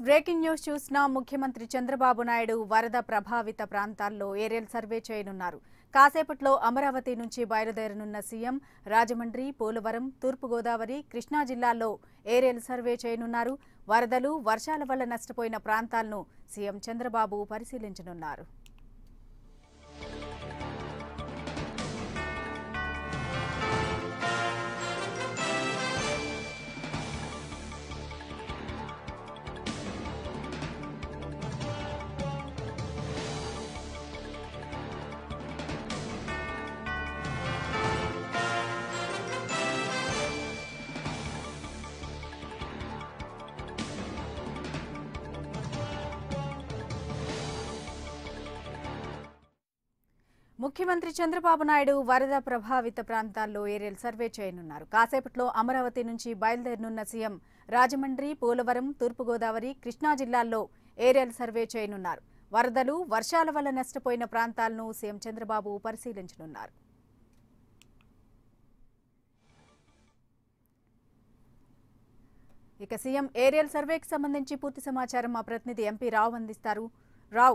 breaking news చూసిన ముఖ్యమంత్రి చంద్రబాబు నాయుడు వరద ప్రభావిత ప్రాంతాల్లో ఏరియల్ సర్వే చేయనున్నారు కాసేపట్లో అమరావతి నుంచి బయలుదేరనున్న సీఎం రాజమండ్రి పోలవరం తూర్పుగోదావరి కృష్ణా జిల్లాల్లో ఏరియల్ సర్వే చేయనున్నారు వరదలు వర్షాల వల్ల నష్టపోయిన ప్రాంతాలను సీఎం చంద్రబాబు పరిశీలించనున్నారు ముఖ్యమంత్రి చంద్రబాబు నాయుడు వరద ప్రభావిత ప్రాంతాల్లో ఏరియల్ సర్వే చేయనున్నారు కాసేపట్లో అమరావతి నుంచి బయలుదేరనున్న సీఎం రాజమండ్రి పోలవరం తూర్పుగోదావరి కృష్ణా జిల్లాల్లో ఏరియల్ సర్వే చేయనున్నారు వరదలు వర్షాల వల్ల నష్టపోయిన ప్రాంతాలను సీఎం చంద్రబాబు పరిశీలించనున్నారు ఇక సీఎం ఏరియల్ సర్వేకి సంబంధించి పూర్తి సమాచారం మా ప్రతినిధి ఎంపీ రావు అందిస్తారు రావు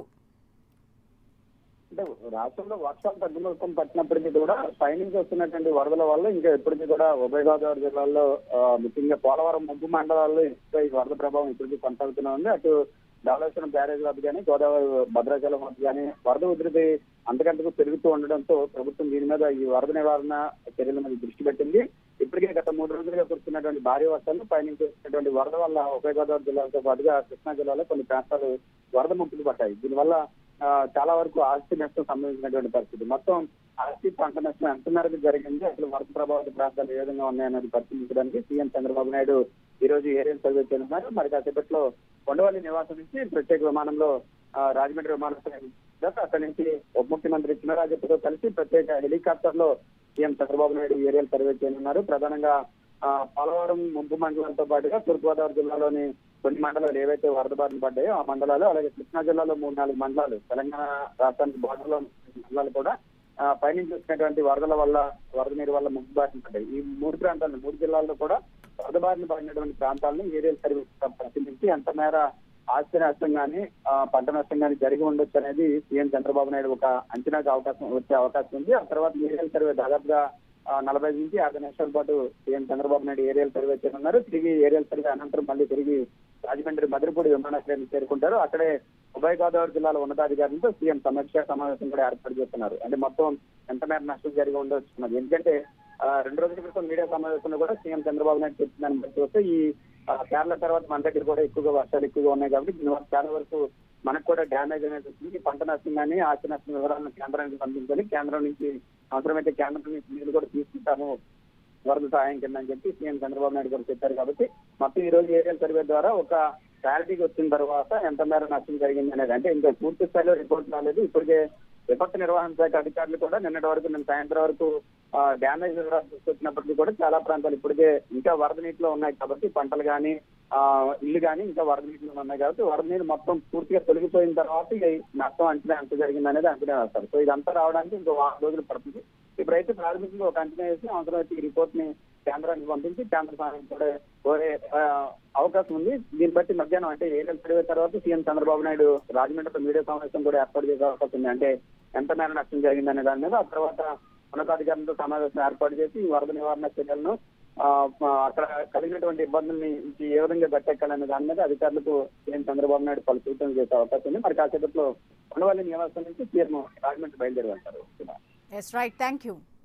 అంటే రాష్ట్రంలో వర్షాలు తగ్గుముఖం పట్టినప్పటికీ కూడా పైనుంచి వస్తున్నటువంటి వరదల వల్ల ఇంకా ఎప్పటికీ కూడా ఉభయ గోదావరి జిల్లాల్లో ఆ, ముఖ్యంగా పోలవరం ముంపు మండలాల్లో ఇంకా ఈ వరద ప్రభావం ఇప్పటికీ కొనసాగుతూనే ఉంది అటు ధవళేశ్వరం బ్యారేజ్ వద్ద కానీ గోదావరి భద్రాచలం వద్ద కానీ వరద ఉధృతి అంతకంతకు పెరుగుతూ ఉండడంతో ప్రభుత్వం దీని మీద ఈ వరద నివారణ చర్యల మీద దృష్టి పెట్టింది ఇప్పటికే గత మూడు రోజులుగా కురుస్తున్నటువంటి భారీ వర్షాలు పైనుంచి వస్తున్నటువంటి వరద వల్ల ఉభయ గోదావరి జిల్లాలతో పాటుగా కృష్ణా జిల్లాలో కొన్ని ప్రాంతాలు వరద ముప్పులు పట్టాయి దీనివల్ల ఆ, చాలా వరకు ఆస్తి నష్టం సంభవించినటువంటి పరిస్థితి మొత్తం ఆస్తి పంట నష్టం ఎంత మేరకు జరిగింది అసలు వరద ప్రభావిత ప్రాంతాలు ఏ విధంగా ఉన్నాయన్నది పరిశీలించడానికి సీఎం చంద్రబాబు నాయుడు ఈ రోజు ఏరియల్ సర్వే చేయనున్నారు మరి కాసేపట్లో కొండవల్లి నివాసం నుంచి ప్రత్యేక విమానంలో ఆ, రాజమండ్రి విమానాశ్రయం దాకా అక్కడి నుంచి ఉప ముఖ్యమంత్రి చినరాజప్పతో కలిసి ప్రత్యేక హెలికాప్టర్ లో CM Chandrababu Naidu aerial survey చేయనున్నారు ప్రధానంగా ఆ, పోలవరం ముంపు మండలంతో పాటుగా తూర్పుగోదావరి జిల్లాలోని కొన్ని మండలాలు ఏవైతే వరద బారిన పడ్డాయో ఆ మండలాలు అలాగే కృష్ణా జిల్లాలో మూడు నాలుగు మండలాలు తెలంగాణ రాష్ట్రానికి బార్డర్లో ఉన్న మండలాలు కూడా ఆ, పైనుంచి వచ్చినటువంటి వరదల వల్ల వరద నీరు వల్ల ముంపు బారిన పడ్డాయి ఈ మూడు ప్రాంతాలను మూడు జిల్లాల్లో కూడా వరద బారిన పడినటువంటి ప్రాంతాలను ఏరియల్ సర్వీస్ పరిశీలించి ఎంత మేర ఆస్తి నష్టం కానీ పంట నష్టం కానీ జరిగి ఉండొచ్చు అనేది సీఎం చంద్రబాబు నాయుడు ఒక అంచనాకు అవకాశం వచ్చే అవకాశం ఉంది ఆ తర్వాత ఏరియల్ సర్వే దాదాపుగా ఆ, నలభై నుంచి యాభై నిమిషాల పాటు CM Chandrababu Naidu aerial survey చేయనున్నారు తిరిగి ఏరియల్ సర్వే అనంతరం మళ్ళీ తిరిగి రాజమండ్రి మధురపూడి విమానాశ్రయానికి చేరుకుంటారు అక్కడే ఉభయ గోదావరి జిల్లాల ఉన్నతాధికారులతో సీఎం సమీక్ష సమావేశం కూడా ఏర్పాటు చేస్తున్నారు అంటే మొత్తం ఎంత మేర నష్టం జరిగి ఉండొచ్చున్నది ఎందుకంటే ఆ, రెండు రోజుల క్రితం మీడియా సమావేశంలో కూడా సీఎం చంద్రబాబు నాయుడు చెప్పిన దాన్ని బట్టి వస్తే ఈ ఆ, కేరళ తర్వాత మన దగ్గర కూడా ఎక్కువగా వర్షాలు ఎక్కువగా ఉన్నాయి కాబట్టి దీనివల్ల చాలా వరకు మనకు కూడా డ్యామేజ్ అనేది వస్తుంది పంట నష్టం కానీ ఆస్తి నష్టం వివరాలను కేంద్రానికి పంపించాలి కేంద్రం నుంచి అవసరమైతే కేంద్రం నుంచి మీరు కూడా తీసుకుంటాము వరద సహాయం కింద అని చెప్పి సీఎం చంద్రబాబు నాయుడు గారు చెప్పారు కాబట్టి మొత్తం ఈ రోజు ఏరియల్ సర్వే ద్వారా ఒక క్లారిటీకి వచ్చిన తర్వాత ఎంత మేర నష్టం జరిగింది అనేది అంటే ఇంకా పూర్తి స్థాయిలో రిపోర్ట్ రాలేదు ఇప్పటికే విపత్తు నిర్వహణ శాఖ అధికారులు కూడా నిన్నటి వరకు నిన్న సాయంత్రం వరకు డ్యామేజ్ వివరాలు తీసుకొచ్చినప్పటికీ కూడా చాలా ప్రాంతాలు ఇప్పటికే ఇంకా వరద నీటిలో ఉన్నాయి కాబట్టి పంటలు కానీ ఆ ఇల్లు కానీ ఇంకా వరద నీటిలో ఉన్నాయి కాబట్టి వరద నీరు మొత్తం పూర్తిగా తొలగిపోయిన తర్వాత ఇక ఈ నష్టం అంచనా ఎంత జరిగింది అనేది అంచనా వేస్తారు సో ఇదంతా రావడానికి ఇంకో వారం రోజులు పడుతుంది ఇప్పుడైతే ప్రాథమికంగా ఒక అంచనా వేసి అవసరమైతే ఈ రిపోర్ట్ ని కేంద్రానికి పంపించి కేంద్ర సహాయం కూడా కోరే ఆ, అవకాశం ఉంది దీన్ని బట్టి మధ్యాహ్నం అంటే ఏరియల్ సర్వే తర్వాత సీఎం చంద్రబాబు నాయుడు రాజమండ్రిలో మీడియా సమావేశం కూడా ఏర్పాటు చేసే అవకాశం ఉంది అంటే ఎంత మేర నష్టం జరిగిందనే దాని మీద ఆ తర్వాత ఉన్నతాధికారులతో సమావేశం ఏర్పాటు చేసి ఈ వరద నివారణ చర్యలను ఆ, ఆ, అక్కడ కలిగినటువంటి ఇబ్బందుల్ని నుంచి ఏ విధంగా గట్టెక్కాలనే దాని మీద అధికారులకు సీఎం చంద్రబాబు నాయుడు పలు సూచనలు చేసే అవకాశం ఉంది మరి కాసేపట్లో ఉండవల్లి నివాసం నుంచి సీఎం రాజమండ్రి బయలుదేరి వెళ్తారు ఎస్ రైట్ థ్యాంక్ యూ